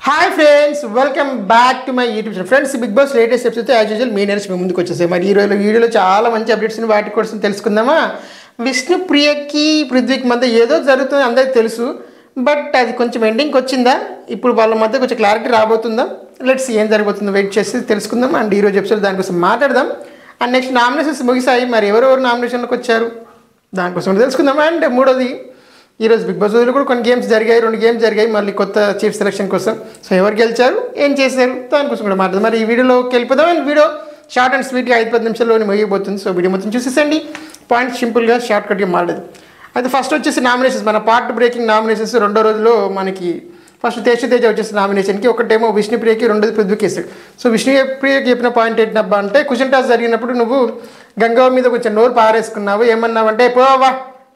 hi friends welcome back to my YouTube channel friends Big Boss latest episode as usual మీ నేర్స్ మీ ముందుకు వచ్చేసాయి మరి ఈ రోజు వీడియోలో చాలా మంచి అప్డేట్స్ వాటి కోసం తెలుసుకుందామా విష్ణు ప్రియకి పృథ్వీకి మధ్య ఏదో జరుగుతుంది అందరికి తెలుసు బట్ అది కొంచెం ఎండింగ్కి వచ్చిందా ఇప్పుడు వాళ్ళ మధ్య కొంచెం క్లారిటీ రాబోతుందా లెట్స్ ఏం జరగబోతుందో వెయిట్ చేసి తెలుసుకుందాం అండ్ ఈ రోజు ఎపిసోడ్ దానికోసం మాట్లాడదాం అండ్ నెక్స్ట్ నామినేషన్స్ ముగిసాయి మరి ఎవరెవరు నామినేషన్లకు వచ్చారు దానికోసం తెలుసుకుందాం అండ్ మూడోది ఈరోజు బిగ్ బాస్ రోజులు కూడా కొన్ని గేమ్స్ జరిగాయి రెండు గేమ్స్ జరిగాయి మళ్ళీ కొత్త చీఫ్ సెలక్షన్ కోసం సో ఎవరు గెలిచారు ఏం చేశారు దానికోసం కూడా మాట్లాడదాం మరి ఈ వీడియోలోకి వెళ్ళిపోదాం అండ్ వీడియో షార్ట్ అండ్ స్వీట్గా ఐదు పది నిమిషాల్లోనే ముగిపోతుంది సో వీడియో మొత్తం చూసేసండి పాయింట్ సింపుల్గా షార్ట్ కట్గా మాట్లాడదు అది ఫస్ట్ వచ్చేసి నామినేషన్స్ మన పార్ట్ బ్రేకింగ్ నామినేషన్స్ రెండో రోజులో మనకి ఫస్ట్ తేజ తేజ వచ్చేసి నామినేషన్కి ఒకటేమో విష్ణుప్రియకి రెండోది పృథ్వీకేసి సో విష్ణుప్రియకి చెప్పిన పాయింట్ ఏంటబ్బా అంటే క్వశ్చన్ టాస్ జరిగినప్పుడు నువ్వు గంగవ్వ మీద కొంచెం నోరు పారేసుకున్నావు ఏమన్నావంటే పోవా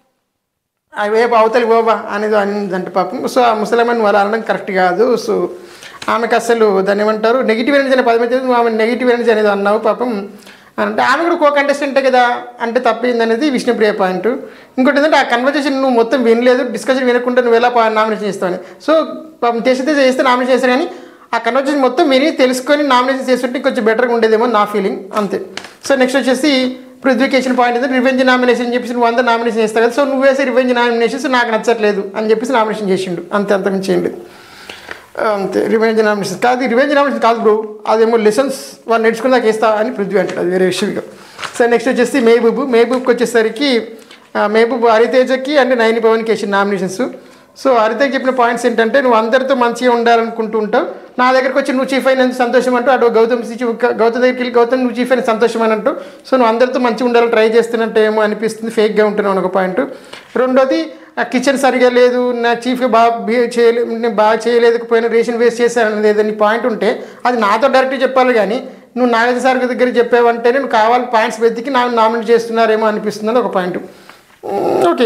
అవి ఏ అవతలి పోవా అనేది అనిందంటే పాపం సో ఆ ముసలమ్మని వాళ్ళు అనడం కరెక్ట్ కాదు సో ఆమెకు అసలు దాన్ని ఏమంటారు నెగిటివ్ ఎనర్జీ అనే పదం అయితే నువ్వు ఆమె నెగిటివ్ ఎనర్జీ అనేది అన్నావు పాపం అంటే ఆమె కూడా కో కంటెస్టెంటే కదా అంటే తప్పింది అనేది విష్ణుప్రియ పాయింట్ ఇంకోటి ఏంటంటే ఆ కన్వర్జేషన్ నువ్వు మొత్తం వినలేదు డిస్కషన్ వినకుండా నువ్వు ఎలా నామినేషన్ చేస్తావని సో పాపం చేస్తే చేస్తే నామినేషన్ చేస్తాను కానీ ఆ కన్వర్జేషన్ మొత్తం విని తెలుసుకొని నామినేషన్ చేస్తుంటే కొంచెం బెటర్గా ఉండేదేమో నా ఫీలింగ్ అంతే సో నెక్స్ట్ వచ్చేసి పృథ్వీకేషన్ పాయింట్ ఏంటంటే రివెంజ్ నామినేషన్ అని చెప్పేసి నువ్వు అందరు నామినేషన్ చేస్తావు కదా సో నువ్వు వేసే రివెంజ్ నామినేషన్స్ నాకు నచ్చట్లేదు అని చెప్పేసి నామినేషన్ చేసిండు అంతే అంత మించేయండి అంతే రివెంజ్ నామినేషన్ కాదు రివెంజ్ నామినేషన్ కాదు బ్రో అదేమో లెసన్స్ వాళ్ళు నేర్చుకున్నాక వేస్తా అని పృథ్వీ అంటాడు అది వేరే విషయంగా సో నెక్స్ట్ వచ్చేసి మేబూబ్ మేబూబ్కి వచ్చేసరికి ఆ, మేబూబ్ హరితేజకి అండ్ నైని పవన్కి వేసిన నామినేషన్స్ సో హరితేజ్ చెప్పిన పాయింట్స్ ఏంటంటే నువ్వు అందరితో మంచిగా ఉండాలనుకుంటూ ఉంటావు నా దగ్గరకు వచ్చి నువ్వు చీఫ్ అయినందుకు సంతోషం అంటూ అటు గౌతమ్ సి- గౌతమ్ దగ్గరికి వెళ్ళి గౌతమ్ నువ్వు చీఫ్ అయిన సంతోషం అని అంటూ సో నువ్వు అందరితో మంచిగా ఉండాలని ట్రై చేస్తున్నట్టు ఏమో అనిపిస్తుంది ఫేక్గా ఉంటున్నావు అని ఒక పాయింట్ రెండోది ఆ కిచెన్ సరిగా లేదు నా చీఫ్గా బాగా బిహేవ్ చేయలేదు నేను బాగా చేయలేకపోయినా రేషన్ వేస్ట్ చేశాను అనేది ఏదైనా పాయింట్ ఉంటే అది నాతో డైరెక్ట్గా చెప్పాలి కానీ నువ్వు నాగేశ్వర సార్ దగ్గర చెప్పావంటేనే నువ్వు కావాలి పాయింట్స్ వెతికి నాకు నామినేట్ చేస్తున్నారేమో అనిపిస్తుంది ఒక పాయింట్ ఓకే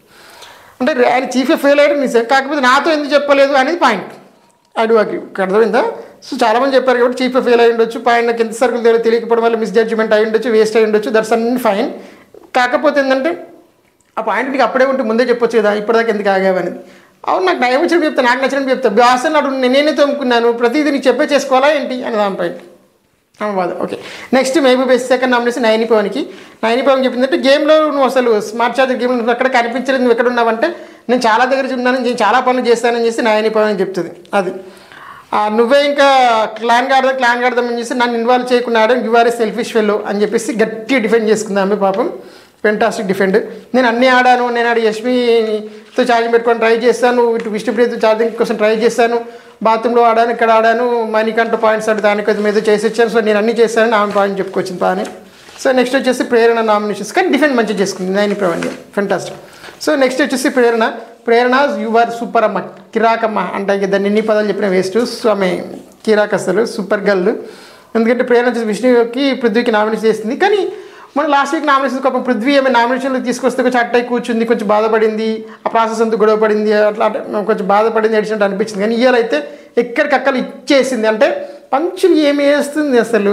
అంటే ఆయన చీఫ్ ఫెయిల్ అయ్యాడు నిజం కాకపోతే నాతో ఎందుకు చెప్పలేదు అనేది పాయింట్ అడు అగ్రి అర్థమైందా సో చాలామంది చెప్పారు కాబట్టి చీఫ్ ఫెయిల్ అయి ఉండొచ్చు పాయింట్ నాకు ఎంత సరుకులు తెలియదు తెలియకపోవడం వల్ల మిస్ జడ్జ్మెంట్ అయి ఉండొచ్చు వేస్ట్ అయి ఉండొచ్చు దట్స్ అన్ని ఫైన్ కాకపోతే ఏంటంటే ఆ పాయింట్ నీకు అప్పుడే ఉంటే ముందే చెప్పొచ్చు కదా ఇప్పటిదాకా ఎందుకు ఆగావనేది అవును నాకు నయం వచ్చినట్టు చెప్తా నాకు నచ్చినట్టు చెప్తా బాస్ అన్నాడు నేనే తోముకున్నాను ప్రతిదీ నీకు చెప్పే చేసుకోవాలా ఏంటి అని దాని పాయింట్ ఆమె బాధ okay next maybe best second nomination Naini పవన్కి నైని పవన్ చెప్పిందంటే గేమ్లో నువ్వు అసలు స్మార్ట్ చార్జర్ గేమ్ నువ్వు ఎక్కడ కనిపించలేదు నువ్వు ఎక్కడ ఉన్నావంటే నేను చాలా దగ్గర ఉన్నాను నేను చాలా పనులు చేస్తానని చేసి నైని పవన్ అని చెప్తుంది అది ఆ, నువ్వే ఇంకా క్లాన్ గాడదాం క్లాన్ గాడదాం అని చేసి నన్ను ఇన్వాల్వ్ చేయకుండా ఆడడం you are a selfish fellow అని చెప్పేసి గట్టిగా డిఫెండ్ చేసుకుంది ఆమె పాపం ఫెంటాస్టిక్ డిఫెండ్ నేను అన్నీ ఆడాను నేను ఆడ యష్మితో ఛార్జింగ్ పెట్టుకొని ట్రై చేస్తాను ఇటు విష్ణుప్రియతో ఛార్జింగ్ కోసం ట్రై చేస్తాను బాత్రూంలో ఆడాను ఇక్కడ ఆడాను మణికంట పాయింట్స్ అంటే దానికి మీద చేసి వచ్చాను సో నేను అన్నీ చేశానని ఆమె పాయింట్ చెప్పుకొచ్చింది బాగానే సో నెక్స్ట్ వచ్చేసి ప్రేరణ నామినేషన్స్ కానీ డిఫెండ్ మంచిగా చేసుకుంది నైన్ ప్రవణ్యం ఫెంటాస్టిక్ సో నెక్స్ట్ వచ్చేసి ప్రేరణ ప్రేరణ యువర్ సూపర్ అమ్మ కిరాకమ్మ అంటే ఇక దాన్ని ఎన్ని పదాలు చెప్పిన వేస్ట్ సో ఆమె కిరాక్ అసలు సూపర్ గర్ల్ ఎందుకంటే ప్రేరణ వచ్చేసి విష్ణుకి పృథ్వీకి నామినేషన్ చేసింది కానీ మన లాస్ట్ వీక్ నామినేషన్ పాపం పృథ్వీ ఏమైనా నామినేషన్లు తీసుకొస్తే కొంచెం అట్టయి కూర్చుంది కొంచెం బాధపడింది ఆ ప్రాసెస్ అంతా గొడవ పడింది అట్లా అట్లా కొంచెం బాధపడింది ఏడిచినట్టు అనిపించింది కానీ ఇయ్యాలైతే ఎక్కడికక్కడ ఇచ్చేసింది అంటే పంచులు ఏమి వేస్తుంది అసలు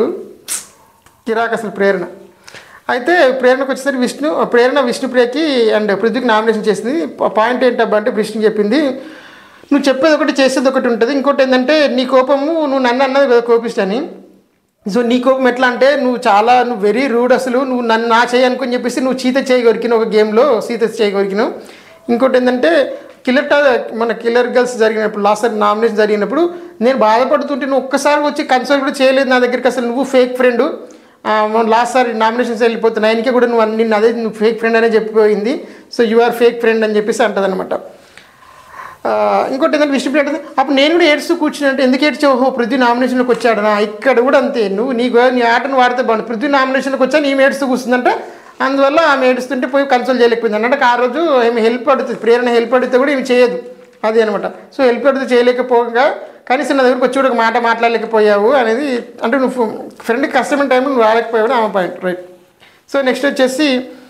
కిరాక్ అసలు ప్రేరణ అయితే ప్రేరణకు వచ్చేసరికి విష్ణు ప్రేరణ విష్ణుప్రియకి అండ్ పృథ్వీకి నామినేషన్ చేసింది పాయింట్ ఏంటబ్బా అంటే విష్ణు చెప్పింది నువ్వు చెప్పేది ఒకటి చేసేది ఒకటి ఉంటుంది ఇంకోటి ఏంటంటే నీ కోపము నువ్వు నన్ను అన్నది కదా కోపిష్టని సో నీ కోపం ఎట్లా అంటే నువ్వు చాలా నువ్వు వెరీ రూడ్ అసలు నువ్వు నన్ను నా చేయి అనుకుని చెప్పేసి నువ్వు చీత చేయి కొరికిన ఒక గేమ్లో సీత చేయి కొరికినావు ఇంకోటి ఏంటంటే కిల్లర్ టా- మన కిల్లర్ గర్ల్స్ జరిగినప్పుడు లాస్ట్ నామినేషన్ జరిగినప్పుడు నేను బాధపడుతుంటే నువ్వు ఒక్కసారి వచ్చి కన్సల్ట్ కూడా చేయలేదు నా దగ్గరికి అసలు నువ్వు ఫేక్ ఫ్రెండ్ లాస్ట్ సారి నామినేషన్స్ వెళ్ళిపోతున్నా ఆయనకి కూడా నువ్వు అన్ని- నిన్ను అదే నువ్వు ఫేక్ ఫ్రెండ్ అనే చెప్పిపోయింది so you are fake friend అని చెప్పేసి అంటదనమాట ఆ, ఇంకోటి ఏంటంటే విష్ణుప్రియ అంటే అప్పుడు నేను కూడా ఏడుస్తూ కూర్చున్నట్టు ఎందుకు ఏడ్చావు ఓహో పృథ్వీ నామినేషన్లోకి వచ్చాడనా ఇక్కడ కూడా అంతే నువ్వు నీకు నీ ఆటను వాడితే బాగుంది పృథ్వీ నామినేషన్లోకి వచ్చా నీ ఏడుస్తూ కూర్చుందంటే అందువల్ల ఆమె ఏడుస్తుంటే పోయి కన్సోల్ చేయలేకపోయింది అన్నట్టు ఆ రోజు ఏమి హెల్ప్ అడుగుతుంది ప్రేరణ హెల్ప్ అడిగితే కూడా ఏమి చేయదు అది అనమాట సో హెల్ప్ అడిగితే చేయలేకపోగా కనీసం నా దగ్గరకు వచ్చి కూడా ఒక మాట మాట్లాడలేకపోయావు అనేది అంటే నువ్వు ఫ్రెండ్కి కష్టమైన టైంలో నువ్వు రాలేకపోయావు ఆమె పాయింట్ రైట్ సో నెక్స్ట్ వచ్చేసి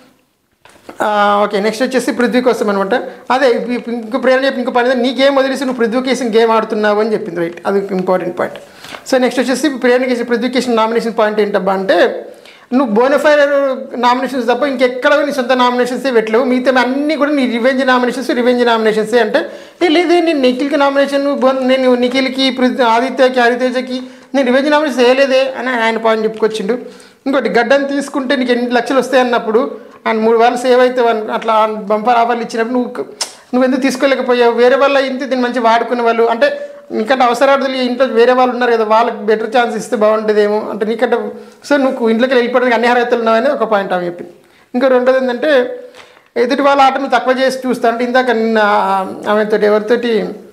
ఆ, ఓకే నెక్స్ట్ వచ్చేసి పృథ్వీ కోసం అనమాట అదే ఇప్పు- ఇప్పు- ఇంకో ప్రేరణ చెప్పి ఇంకో పని నీ గేమ్ వదిలేసి నువ్వు పృథ్వీకేషన్ గేమ్ ఆడుతున్నావు అని చెప్పింది రైట్ అది ఇంపార్టెంట్ పాయింట్ సో నెక్స్ట్ వచ్చేసి ప్రేరణకేసి పృథ్వీకేషన్ నామినేషన్ పాయింట్ ఏంటబ్బా అంటే నువ్వు బోనఫైర్ నామినేషన్స్ తప్ప ఇంకెక్కడ నీ సొంత నామినేషన్సే పెట్టలేవు మిగతా అన్నీ కూడా నీ రివెంజ్ నామినేషన్స్ రివెంజ్ నామినేషన్సే అంటే ఏ లేదు నేను నిఖిల్కి నామినేషన్ బోన్ నేను నిఖిల్కి పృథ్- ఆదిత్యకి హరితేజకి నేను రివెంజ్ నామినేషన్ వేయలేదే అని ఆయన పాయింట్ చెప్పుకొచ్చిండు ఇంకోటి గడ్డని తీసుకుంటే నీకు ఎన్ని లక్షలు వస్తాయి అన్నప్పుడు ఆయన మూడు వాళ్ళు సేవ్ అవుతావు అని అట్లా బంపర్ ఆఫర్లు ఇచ్చినప్పుడు నువ్వు నువ్వు ఎందుకు తీసుకోలేకపోయావు వేరే వాళ్ళ ఇంటి దీన్ని మంచి వాడుకునే వాళ్ళు అంటే నీకంటే అవసరార్థులు ఇంట్లో వేరే వాళ్ళు ఉన్నారు కదా వాళ్ళకి బెటర్ ఛాన్స్ ఇస్తే బాగుంటుందేమో అంటే నీకంటే సో నువ్వు ఇంట్లోకి వెళ్ళిపోవడానికి అన్ని అర్హతలు ఉన్నావని ఒక పాయింట్ ఆమె చెప్పింది ఇంకా రెండోది ఏంటంటే ఎదుటి వాళ్ళ ఆట నువ్వు తక్కువ చేసి చూస్తా అంటే ఇందాక నిన్న ఆమెతో ఎవరితోటి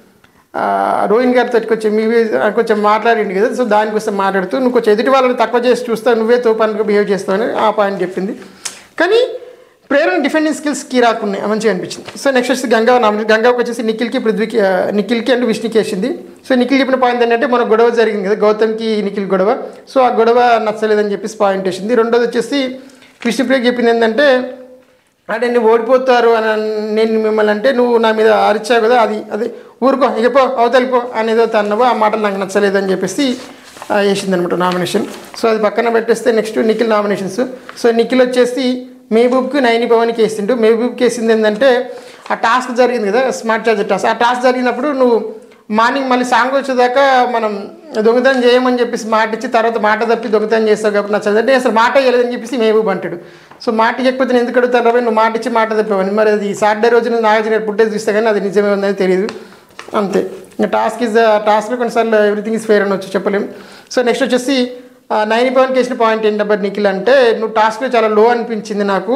ఆ, రోహిణ్ గారితో కొంచెం మీ కొంచెం మాట్లాడింది కదా సో దానికోసం మాట్లాడుతూ నువ్వు కొంచెం ఎదుటి వాళ్ళని తక్కువ చేసి చూస్తావు నువ్వే తోపానికి బిహేవ్ చేస్తావని ఆ పాయింట్ చెప్పింది కానీ ప్రేరణ డిఫెండింగ్ స్కిల్స్ కీ రాకున్నాయి మంచిగా అనిపించింది సో నెక్స్ట్ వచ్చేసి గంగా నామినేట్ గంగాకి వచ్చేసి నిఖిల్కి పృథ్వీకి ఆ, నిఖిల్కి అండ్ విష్ణుకి వేసింది సో నిఖిల్ చెప్పిన పాయింట్ ఏంటంటే మన గొడవ జరిగింది కదా గౌతమ్కి నిఖిల్ గొడవ సో ఆ గొడవ నచ్చలేదని చెప్పేసి పాయింట్ వేసింది రెండోది వచ్చేసి విష్ణుప్రియకి చెప్పింది ఏంటంటే అంటే నువ్వు ఓడిపోతారు అని అన్- నేను మిమ్మల్ని అంటే నువ్వు నా మీద అరిచావు కదా అది అది ఊరుకో ఇక పో అవతలిపో అనేదో తన్నవో ఆ మాటలు నాకు నచ్చలేదు అని చెప్పేసి ఆ, వేసిందనమాట నామినేషన్ సో అది పక్కన పెట్టేస్తే next Nikhil nominations so Nikhil వచ్చేసి మహబూబ్కి నైని పవన్కి వేసిండు మహబూబ్కి వేసింది ఏంటంటే ఆ టాస్క్ జరిగింది కదా స్మార్ట్ చార్జర్ టాస్క్ ఆ టాస్క్ జరిగినప్పుడు నువ్వు మార్నింగ్ మళ్ళీ సాంగ్ వచ్చేదాకా మనం దొంగతనం చేయమని చెప్పేసి మాట ఇచ్చి తర్వాత మాట తప్పి దొంగతనం చేస్తావు కాబట్టి నచ్చదు అంటే అసలు మాట ఇవ్వలేదని చెప్పేసి మహబూబ్ అంటాడు సో మాట ఇవ్వకపోతే నేను ఎందుకు అడుగుతాను రవి నువ్వు మాట ఇచ్చి మాట తప్పవని మరి అది సాటర్డే రోజున నాగార్జున పుట్టేది చూస్తే కానీ అది నిజమే ఉందని తెలియదు అంతే ఇంకా టాస్క్ ఇస్ టాస్క్లో కొన్నిసార్లు ఎవ్రీథింగ్ ఇస్ ఫేర్ అని వచ్చి చెప్పలేము సో నెక్స్ట్ వచ్చేసి నైన్ పవన్ కేసిన పాయింట్ ఏంటబ్బా నిఖిల్ అంటే నువ్వు టాస్క్లో చాలా లో అనిపించింది నాకు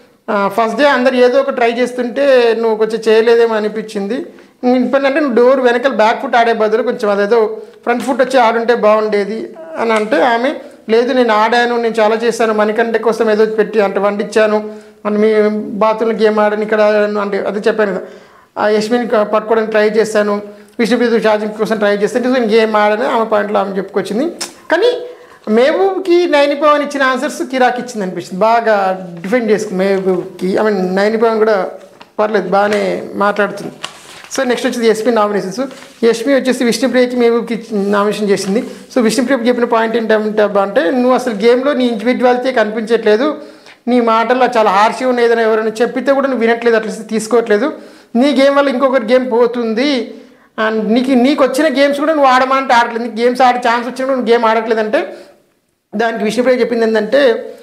ఫస్ట్ డే అందరు ఏదో ఒక ట్రై చేస్తుంటే నువ్వు కొంచెం చేయలేదేమో అనిపించింది ఇప్పుడు అంటే నువ్వు డోర్ వెనకాల బ్యాక్ ఫుట్ ఆడే బదులు కొంచెం అదేదో ఫ్రంట్ ఫుట్ వచ్చి ఆడుంటే బాగుండేది అని అంటే ఆమె లేదు నేను ఆడాను నేను చాలా చేశాను మణికంటే కోసం ఏదో పెట్టి అంటే వండిచ్చాను అని మీ బాత్రూమ్ గేమ్ ఆడని ఇక్కడ ఆడాను అంటే అది చెప్పాను కదా ఆ యశ్మిని క- పట్టుకోవడానికి ట్రై చేశాను విష్ణుప్రీతు ఛార్జింగ్ కోసం ట్రై చేస్తే నేను గేమ్ ఆడని ఆమె పాయింట్లో ఆమె చెప్పుకొచ్చింది కానీ మహబూబ్కి నైని పవన్ ఇచ్చిన ఆన్సర్స్ కిరాక్ ఇచ్చింది అనిపిస్తుంది బాగా డిఫెండ్ చేసుకుంది మహబూబ్కి ఐ మీన్ నైని పవన్ కూడా పర్లేదు బాగానే మాట్లాడుతుంది సో నెక్స్ట్ వచ్చేది ఎస్పీ నామినేషన్స్ ఎస్పీ వచ్చేసి విష్ణుప్రియకి మహబూబ్కి నామినేషన్ చేసింది సో విష్ణుప్రియకి చెప్పిన పాయింట్ ఏంటంటే అంటే నువ్వు అసలు గేమ్లో నీ ఇండివిజువాలిటీ కనిపించట్లేదు నీ మాటల్లో చాలా హార్షి ఉన్నాయి ఏదైనా ఎవరైనా చెప్పితే కూడా నువ్వు వినట్లేదు అట్లా తీసుకోవట్లేదు నీ గేమ్ వల్ల ఇంకొకటి గేమ్ పోతుంది అండ్ నీకు నీకు వచ్చిన గేమ్స్ కూడా నువ్వు ఆడమంటే ఆడట్లేదు నీకు గేమ్స్ ఆడే ఛాన్స్ వచ్చినా కూడా నువ్వు గేమ్ ఆడట్లేదు అంటే దానికి విష్ణుప్రియ చెప్పింది ఏంటంటే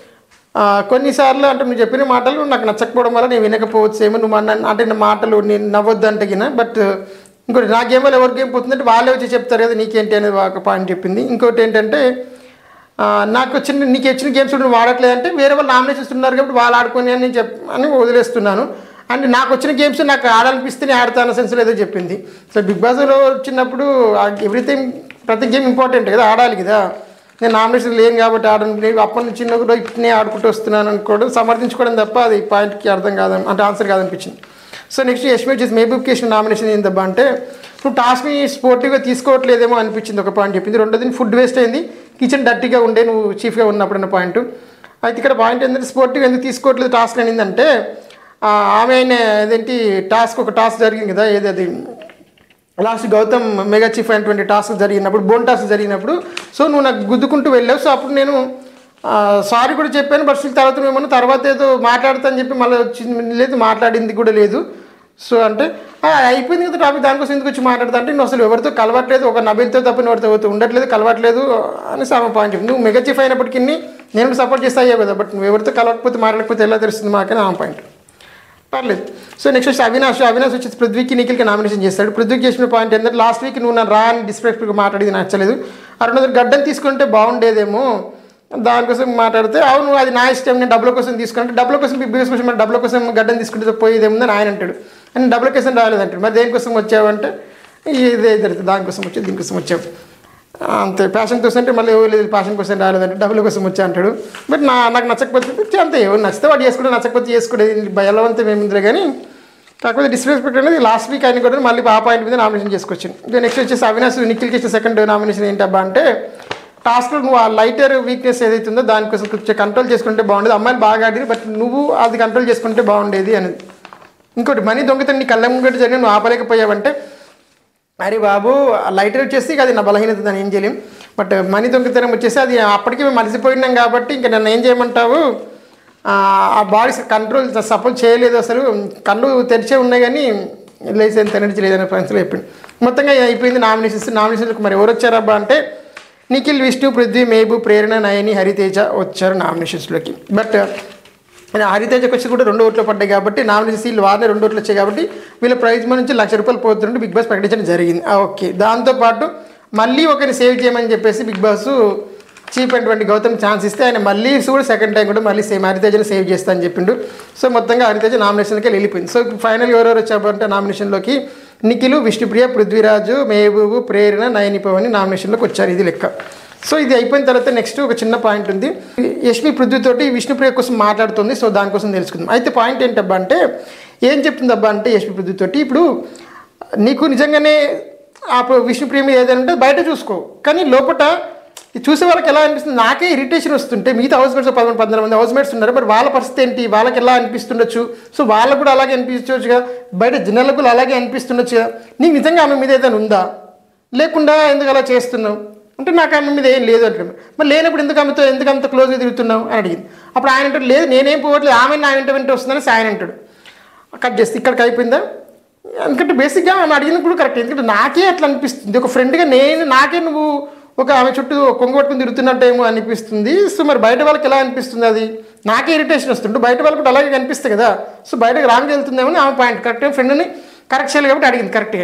ఆ, కొన్నిసార్లు అంటే నువ్వు చెప్పిన మాటలు నాకు నచ్చకపోవడం వల్ల నేను వినకపోవచ్చు ఏమో నువ్వు అన్న అంటే నా మాటలు నేను నవ్వొద్దు అంటే గిన బట్ ఇంకోటి నా గేమ్ వల్ల ఎవరి గేమ్ పోతుందంటే వాళ్ళే వచ్చి చెప్తారు కదా నీకేంటి అనేది ఒక పాయింట్ చెప్పింది ఇంకోటి ఏంటంటే ఆ, నాకు వచ్చిన నీకు వచ్చిన గేమ్స్ నువ్వు వాడట్లేదంటే వేరే వాళ్ళు నామినేషన్స్ ఉన్నారు కాబట్టి వాళ్ళు ఆడుకొని అని చెప్ అని వదిలేస్తున్నాను అండ్ నాకు వచ్చిన గేమ్స్ నాకు ఆడాలనిపిస్తేనే ఆడతాను సెన్స్లో ఏదో చెప్పింది సో బిగ్ బాస్లో వచ్చినప్పుడు ఎవ్రీథింగ్ ప్రతి గేమ్ ఇంపార్టెంట్ కదా ఆడాలి కదా నేను నామినేషన్ లేను కాబట్టి ఆడను నేను అప్పటి నుంచి చిన్న కూడా ఇట్నే ఆడుకుంటూ వస్తున్నాను అనుకోవడం సమర్థించుకోవడం తప్ప అది పాయింట్కి అర్థం కాదని అంటే ఆన్సర్ కాదనిపించింది సో నెక్స్ట్ యశ్మి వచ్చేసి మేబూబ్ కేసిన నామినేషన్ ఏందబ్బా అంటే నువ్వు టాస్క్ని స్పోర్టివ్గా తీసుకోవట్లేదేమో అనిపించింది ఒక పాయింట్ చెప్పింది రెండోది ఫుడ్ వేస్ట్ అయింది కిచెన్ డర్టీగా ఉండే నువ్వు చీఫ్గా ఉన్నప్పుడు అన్న పాయింట్ అయితే ఇక్కడ పాయింట్ ఏంటంటే స్పోర్టివ్ ఎందుకు తీసుకోవట్లేదు టాస్క్ అనిందంటే ఆ, ఆమె అయిన ఏదేంటి టాస్క్ ఒక టాస్క్ జరిగింది కదా ఏది అది లాస్ట్ గౌతమ్ మెగా చీఫ్ అయినటువంటి టాస్క్ జరిగినప్పుడు బోన్ టాస్క్ జరిగినప్పుడు సో నువ్వు నాకు గుద్దుకుంటూ వెళ్ళావు సో అప్పుడు నేను సారీ కూడా చెప్పాను బట్ స్టిల్ తర్వాత ఏమన్నా తర్వాత ఏదో మాట్లాడతా అని చెప్పి మళ్ళీ వచ్చింది లేదు మాట్లాడింది కూడా లేదు సో అంటే "ఆ, అయిపోయింది కదా టాపిక్ దానికోసం ఎందుకు వచ్చి మాట్లాడతా అంటే నువ్వు అసలు ఎవరితో కలవట్లేదు ఒక నబిల్తో తప్ప ఎవరితో ఎవరితో ఉండట్లేదు కలవట్లేదు అని ఆమె పాయింట్ చెప్పింది నువ్వు మెగా చీఫ్ అయినప్పటికీ నేను సపోర్ట్ చేస్తా అయ్యావు కదా బట్ నువ్వు ఎవరితో కలవకపోతే మాట్లాడకపోతే ఎలా తెలుస్తుంది మాకని ఆమె పాయింట్ పర్లేదు సో నెక్స్ట్ వచ్చి అవినాష్ అవినాష్ వచ్చి పృథ్వీకి నిఖిల్కి నామినేషన్ చేస్తాడు పృథ్వీకి చేసిన పాయింట్ ఏంటంటే లాస్ట్ వీక్ నువ్వు నా రా అని డిస్పెక్ట్గా మాట్లాడేది నచ్చలేదు అరుణోదర్ గడ్డని తీసుకుంటే బాగుండేదేమో దానికోసం మాట్లాడితే అవును అది నా ఇష్టం నేను డబ్బుల కోసం తీసుకుంటే డబ్బుల కోసం బిగ్ బిజినెస్ కోసం మరి డబ్బుల కోసం గడ్డని తీసుకుంటే పోయేదేముందని ఆయన అంటాడు అని డబ్బుల కోసం రాలేదంటాడు మరి దేనికోసం వచ్చావంటే ఇదే జరుగుతుంది దానికోసం వచ్చి దీనికోసం వచ్చావు అంతే ప్యాషన్ కోసం అంటే మళ్ళీ ఎవరు లేదు ప్యాషన్ కోసం రాలేదంటే డబ్బుల కోసం వచ్చా అంటాడు బట్ నా నాకు నచ్చకపోతే వచ్చి అంతే ఎవరు నచ్చితే వాడు చేసుకుంటే నచ్చకపోతే చేసుకునేది బలవంతం ఏమిందిలే కానీ కాకపోతే డిస్రెస్పెక్ట్ అనేది లాస్ట్ వీక్ అయిన కూడా మళ్ళీ ఆ పాయింట్ మీద నామినేషన్ చేసుకొచ్చింది ఇక నెక్స్ట్ వచ్చేసి అవినాష్ నిఖిల్కి ఇచ్చిన సెకండ్ నామినేషన్ ఏంటబ్బా అంటే టాస్క్లో నువ్వు ఆ లైటర్ వీక్నెస్ ఏదైతే ఉందో దానికోసం కొంచెం కంట్రోల్ చేసుకుంటే బాగుండేది అమ్మాయిలు బాగా ఆడింది బట్ నువ్వు అది కంట్రోల్ చేసుకుంటే బాగుండేది అనేది ఇంకోటి మనీ దొంగతనం నీ కళ్ళ ముంగట జరిగిన నువ్వు ఆపలేకపోయావంటే అరే బాబు ఆ లైటర్ వచ్చేసి అది నా బలహీనత దాన్ని ఏం చేయలేం బట్ మనీ దొంగతనం వచ్చేసి అది అప్పటికి మేము మలిసిపోయినాం కాబట్టి ఇంకా నన్ను ఏం చేయమంటావు ఆ, ఆ బాడీ కంట్రోల్ సపోర్ట్ చేయలేదు అసలు కళ్ళు తెరిచే ఉన్నాయి కానీ లేసేంత ఎనర్జీ లేదని ఫ్రెండ్స్లో చెప్పింది మొత్తంగా అయిపోయింది నామినేషన్స్ నామినేషన్లకు మరి ఎవరు వచ్చారబ్బా అంటే నిఖిల్ విష్ణు పృథ్వీ మేబు ప్రేరణ నయని హరితేజ వచ్చారు నామినేషన్స్లోకి బట్ హరితేజకి వచ్చి కూడా రెండు ఓట్లు పడ్డాయి కాబట్టి నామినేషన్ సీట్లు వారిని రెండు ఓట్లు వచ్చాయి కాబట్టి వీళ్ళ ప్రైజ్ మనీ నుంచి లక్ష రూపాయలు పోతుంటే బిగ్ బాస్ ప్రకటించడం జరిగింది ఆ, ఓకే దాంతోపాటు మళ్ళీ ఒకరిని సేవ్ చేయమని చెప్పేసి బిగ్ బాస్ చీప్ అయినటువంటి గౌతమ్ ఛాన్స్ ఇస్తే ఆయన మళ్ళీ కూడా సెకండ్ టైం కూడా మళ్ళీ సేమ్ హరితేజని సేవ్ చేస్తా అని చెప్పిండు సో మొత్తంగా హరితేజ నామినేషన్కి వెళ్ళిపోయింది సో ఫైనల్ ఎవరెవరు వచ్చారంటే నామినేషన్లోకి నిఖిలు విష్ణుప్రియ పృథ్వీరాజు మేబూబు ప్రేరణ నయని పవని నామినేషన్లోకి వచ్చారు ఇది లెక్క సో ఇది అయిపోయిన తర్వాత నెక్స్ట్ ఒక చిన్న పాయింట్ ఉంది యష్మి పృథ్వీతోటి విష్ణుప్రియ కోసం మాట్లాడుతుంది సో దానికోసం తెలుసుకుందాం అయితే పాయింట్ ఏంటబ్బా అంటే ఏం చెప్తుందబ్బా అంటే యష్మి పృథ్వీతోటి ఇప్పుడు నీకు నిజంగానే ఆ విష్ణుప్రియ మీద ఏదైనా ఉంటే బయట చూసుకో కానీ లోపల ఇది చూసే వాళ్ళకి ఎలా అనిపిస్తుంది నాకే ఇరిటేషన్ వస్తుంటే మిగతా హౌస్ మేట్స్ పదకొండు పద్నాలుగు మంది హౌస్ మేట్స్ ఉన్నారు మరి వాళ్ళ పరిస్థితి ఏంటి వాళ్ళకి ఎలా అనిపిస్తుండొచ్చు సో వాళ్ళకు కూడా అలాగే అనిపించవచ్చుగా బయట జనాలకు కూడా అలాగే అనిపిస్తుండొచ్చుగా నీకు నిజంగా ఆమె మీద ఏదైనా ఉందా లేకుండా ఎందుకు అలా చేస్తున్నావు అంటే నాకు ఆమె మీద ఏం లేదు అంటే మరి లేనప్పుడు ఎందుకు ఆమెతో ఎందుకు అంత క్లోజ్గా తిరుగుతున్నావు అని అడిగింది అప్పుడు ఆయన అంటాడు లేదు నేనేం పోవట్లేదు ఆమె నా వెంట వెంట వస్తుందని ఆయన అంటాడు కట్ చేస్తే ఇక్కడికి అయిపోయిందా ఎందుకంటే బేసిక్గా ఆమె అడిగినప్పుడు కరెక్ట్ ఎందుకంటే నాకే అట్లా అనిపిస్తుంది ఒక ఫ్రెండ్గా నేను నాకే నువ్వు ఒక ఆమె చుట్టూ కొంగు పట్టుకుని తిరుగుతున్నట్టేమో అనిపిస్తుంది సో మరి బయట వాళ్ళకి ఎలా అనిపిస్తుంది అది నాకే ఇరిటేషన్ వస్తుంటే బయట వాళ్ళకి కూడా అలాగే కనిపిస్తుంది కదా సో బయటకు రాంగ్ వెళ్తుందేమో అని ఆమె పాయింట్ కరెక్ట్గా ఫ్రెండ్ని కరెక్ట్ చేయాలి కాబట్టి అడిగింది కరెక్ట్గా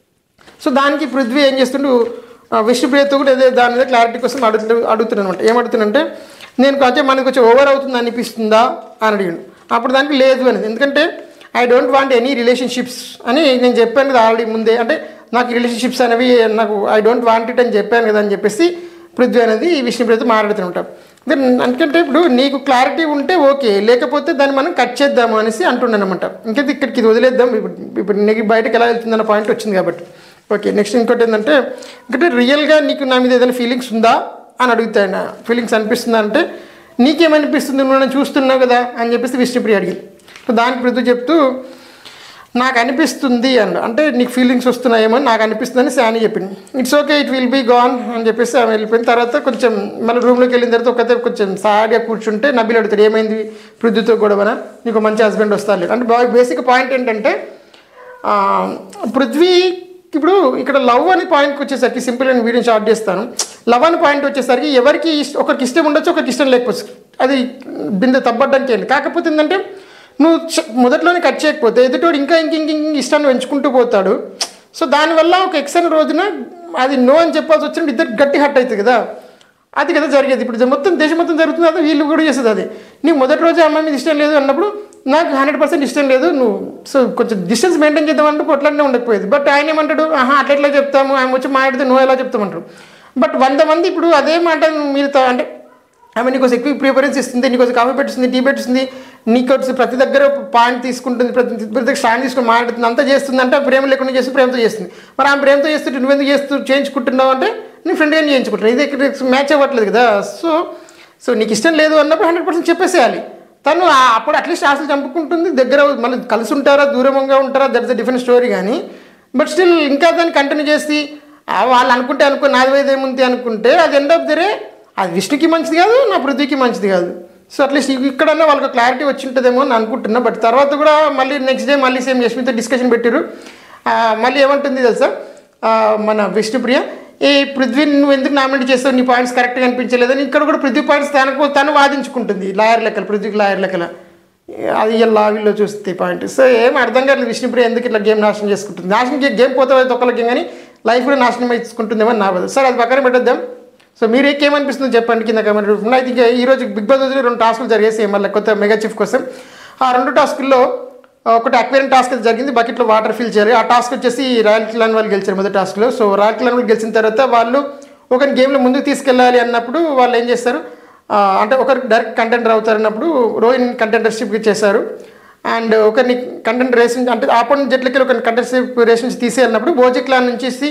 సో దానికి పృథ్వీ ఏం చేస్తుండు ఆ, విష్ణుప్రియతో కూడా అదే దాని మీద క్లారిటీ కోసం అడుగుతు అడుగుతున్నాను అనమాట ఏమడుగుతున్నంటే నేను కొంచెం మనకు కొంచెం ఓవర్ అవుతుంది అనిపిస్తుందా అని అడిగాడు అప్పుడు దానికి లేదు అనేది ఎందుకంటే I don't want any relationships అని నేను చెప్పాను కదా ఆల్రెడీ ముందే అంటే నాకు రిలేషన్షిప్స్ అనేవి నాకు ఐ డోంట్ వాంట్ ఇట్ అని చెప్పాను కదా అని చెప్పేసి పృథ్వీ అనేది విష్ణుప్రియతో మాట్లాడుతూ ఉంటాం ఎందుకంటే ఇప్పుడు నీకు క్లారిటీ ఉంటే ఓకే లేకపోతే దాన్ని మనం కట్ చేద్దాము అనేసి అంటున్నాను అనమాట ఇంకైతే ఇక్కడికి ఇది వదిలేద్దాం ఇప్పుడు ఇప్పుడు నీకు బయటకు ఎలా వెళ్తుందన్న పాయింట్ వచ్చింది కాబట్టి ఓకే నెక్స్ట్ ఇంకోటి ఏంటంటే ఇంకంటే రియల్గా నీకు నా మీద ఏదైనా ఫీలింగ్స్ ఉందా అని అడుగుతాను ఫీలింగ్స్ అనిపిస్తుందా అంటే నీకేమనిపిస్తుంది నువ్వు నన్ను చూస్తున్నావు కదా అని చెప్పేసి విష్ణుప్రియ అడిగింది సో దానికి పృథ్వీ చెప్తూ నాకు అనిపిస్తుంది అన్న అంటే నీకు ఫీలింగ్స్ వస్తున్నాయేమో అని నాకు అనిపిస్తుందని శాని చెప్పింది it's okay it will be gone అని చెప్పేసి ఆమె వెళ్ళిపోయిన తర్వాత కొంచెం మళ్ళీ రూమ్లోకి వెళ్ళిన తర్వాత ఒకతే కొంచెం సాడ్గా కూర్చుంటే నబిల్ అడుగుతాడు ఏమైంది పృథ్వీతో గొడవన నీకు మంచి హస్బెండ్ వస్తా లేదు అంటే బేసిక్ పాయింట్ ఏంటంటే ఆ, పృథ్వీ ఇప్పుడు ఇక్కడ లవ్ అనే పాయింట్కి వచ్చేసరికి సింపుల్ నేను వీడియో స్టార్ట్ చేస్తాను లవ్ అనే పాయింట్ వచ్చేసరికి ఎవరికి ఇష్ట- ఒకరికి ఇష్టం ఉండొచ్చు ఒకరికి ఇష్టం లేకపోవచ్చు అది బిందె తప్పడానికి ఏంటి కాకపోతే ఏంటంటే నువ్వు చ- మొదట్లోనే కట్ చేయకపోతే ఎదుటోడు ఇంకా ఇంక ఇంక ఇంక ఇష్టాన్ని పెంచుకుంటూ పోతాడు సో దానివల్ల ఒక ఎక్సన్ రోజున అది నో అని చెప్పాల్సి వచ్చినప్పుడు ఇద్దరు గట్టి హట్ అవుతుంది కదా అది కదా జరిగేది ఇప్పుడు మొత్తం దేశం మొత్తం జరుగుతుంది అది వీళ్ళు కూడా చేస్తుంది అది నీకు మొదటి రోజు అమ్మాయి మీద ఇష్టం లేదు అన్నప్పుడు నాకు హండ్రెడ్ పర్సెంట్ ఇష్టం లేదు నువ్వు సో కొంచెం డిస్టెన్స్ మెయింటైన్ చేద్దామంటే కొట్లానే ఉండకపోయేది బట్ ఆయన ఏమంటాడు ఆహా అట్లా ఎట్లా చెప్తాము ఆయన వచ్చి మాట్లాడితే నువ్వు ఎలా చెప్తామంటారు బట్ వంద మంది ఇప్పుడు అదే మాట మీరు తా- అంటే ఆమె నీకోసం ఎక్కువ ప్రిఫరెన్స్ ఇస్తుంది నీకోసం కాఫీ పెట్టిస్తుంది టీ పెట్టిస్తుంది నీకోసం ప్రతి దగ్గర పాయింట్ తీసుకుంటుంది ప్రతి ప్రతి దగ్గర స్టాండ్ తీసుకుని మాట్లాడుతుంది అంతా చేస్తుంది అంటే ఆ ప్రేమ లేకుండా చేసి ప్రేమతో చేస్తుంది మరి ఆమె ప్రేమతో చేస్తుంటే నువ్వెందుకు చేస్తూ చేయించుకుంటున్నావు అంటే నీ ఫ్రెండ్గా చేయించుకుంటున్నావు ఇది ఇక్కడ మ్యాచ్ అవ్వట్లేదు కదా సో సో నీకు ఇష్టం లేదు అన్నప్పుడు హండ్రెడ్ పర్సెంట్ చెప్పేసేయాలి తను ఆ- అప్పుడు అట్లీస్ట్ ఆశలు చంపుకుంటుంది దగ్గర మళ్ళీ కలిసి ఉంటారా దూరంగా ఉంటారా దట్స్ అ డిఫరెంట్ స్టోరీ కానీ బట్ స్టిల్ ఇంకా దాన్ని కంటిన్యూ చేసి ఆ వాళ్ళు అనుకుంటే అనుకో నాది వైద్యం ఏముంది అనుకుంటే అది ఎండ్ ఆఫ్ ద డే అది విష్ణుకి మంచిది కాదు నా పృథ్వీకి మంచిది కాదు సో అట్లీస్ట్ ఇక్కడన్నా వాళ్ళకి క్లారిటీ వచ్చి ఉంటుందేమో అని అనుకుంటున్నా బట్ తర్వాత కూడా మళ్ళీ నెక్స్ట్ డే మళ్ళీ సేమ్ యశ్మితో డిస్కషన్ పెట్టారు ఆ, మళ్ళీ ఏమంటుంది తెలుసా ఆ, మన విష్ణుప్రియ ఏ పృథ్వీ నువ్వు ఎందుకు నామినేట్ చేస్తావు నీ పాయింట్స్ కరెక్ట్గా అనిపించలేదని ఇక్కడ కూడా పృథ్వీ పాయింట్స్ తనకు తను వాదించుకుంటుంది లాయర్ లెక్కలు పృథ్వీకి లాయర్ లెక్కల అది ఇలా లావిల్లో చూస్తే పాయింట్ సో ఏం అర్థం కాలేదు విష్ణుప్రియ ఎందుకు ఇట్లా గేమ్ నాశనం చేసుకుంటుంది నాశనం చే- గేమ్ పోతే ఒక్కళ్ళ గేమ్ కానీ లైఫ్ కూడా నాశనం చేసుకుంటుందేమో అని నా బాధ సార్ అది పక్కన పెట్టేద్దాం సో మీరు ఏమనిపిస్తుంది చెప్పండి కింద కమెంట్ రూపంలో అయితే ఇంకా ఈ రోజు బిగ్ బాస్ రోజు రెండు టాస్కులు జరిగేసి మళ్ళీ కొత్త మెగా చీఫ్ కోసం ఆ రెండు టాస్కుల్లో ఒకటి అక్వేరియం టాస్క్ అయితే జరిగింది బకెట్లో వాటర్ ఫిల్ చేయాలి ఆ టాస్క్ వచ్చేసి రాయల్ క్లాన్ వాళ్ళు గెలిచారు మొదటి టాస్క్లో సో రాయల్ క్లాన్ వాళ్ళు గెలిచిన తర్వాత వాళ్ళు ఒక గేమ్లో ముందుకు తీసుకెళ్ళాలి అన్నప్పుడు వాళ్ళు ఏం చేస్తారు ఆ, అంటే ఒకరు డైరెక్ట్ కంటెండర్ అవుతారు అన్నప్పుడు రోహిన్ కంటెండర్షిప్ చేశారు అండ్ ఒకరిని కంటెంట్ రేస్ నుంచి అంటే ఆపోనెంట్ జట్లకి ఒకరిని కంటెంటర్షిప్ రేస్ నుంచి తీసేయాలన్నప్పుడు బోజీ క్లాన్ నుంచి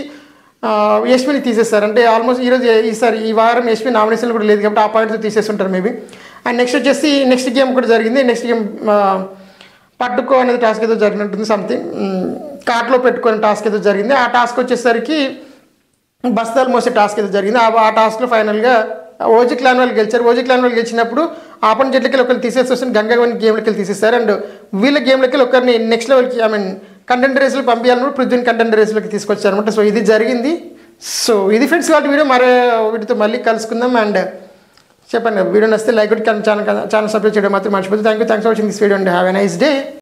యశ్విని తీసేస్తారు అంటే ఆల్మోస్ట్ ఈరోజు ఈసారి ఈ వారం యశ్వి నామినేషన్ కూడా లేదు కాబట్టి ఆ పాయింట్తో తీసేస్తుంటారు మేబీ అండ్ నెక్స్ట్ వచ్చేసి నెక్స్ట్ గేమ్ కూడా జరిగింది నెక్స్ట్ గేమ్ పట్టుకో అనేది టాస్క్ ఏదో జరిగినట్టుంది సంథింగ్ కార్ట్లో పెట్టుకునే టాస్క్ ఏదో జరిగింది ఆ టాస్క్ వచ్చేసరికి బస్తాలు మోసే టాస్క్ అయితే జరిగింది ఆ ఆ టాస్క్లో ఫైనల్గా ఓజీ క్లాన్ వాళ్ళు గెలిచారు ఓజీ క్లాన్ వాళ్ళు గెలిచినప్పుడు ఆపన్ జట్లకి ఒకరిని తీసేసి వస్తుంది గంగావని గేమ్లకి వెళ్ళి తీసేస్తారు అండ్ వీళ్ళ గేమ్లకి వెళ్ళి ఒకరిని నెక్స్ట్ లెవెల్కి ఐ మీన్ కంటెంట్ రేస్లో పంపించాలన్నప్పుడు పృథ్వీని కంటెంట్ రేస్లోకి తీసుకొచ్చారు అనమాట సో ఇది జరిగింది సో ఇది ఫ్రెండ్స్ కాబట్టి వీడియో మరో వీటితో మళ్ళీ కలుసుకుందాం అండ్ చెప్పండి వీడియో నచ్చితే లైక్ కొట్టి ఛానల్ ఛానల్ సబ్స్క్రైబ్ చేయడం మాత్రం మర్చిపోతుంది thank you thanks for watching this video and have a nice day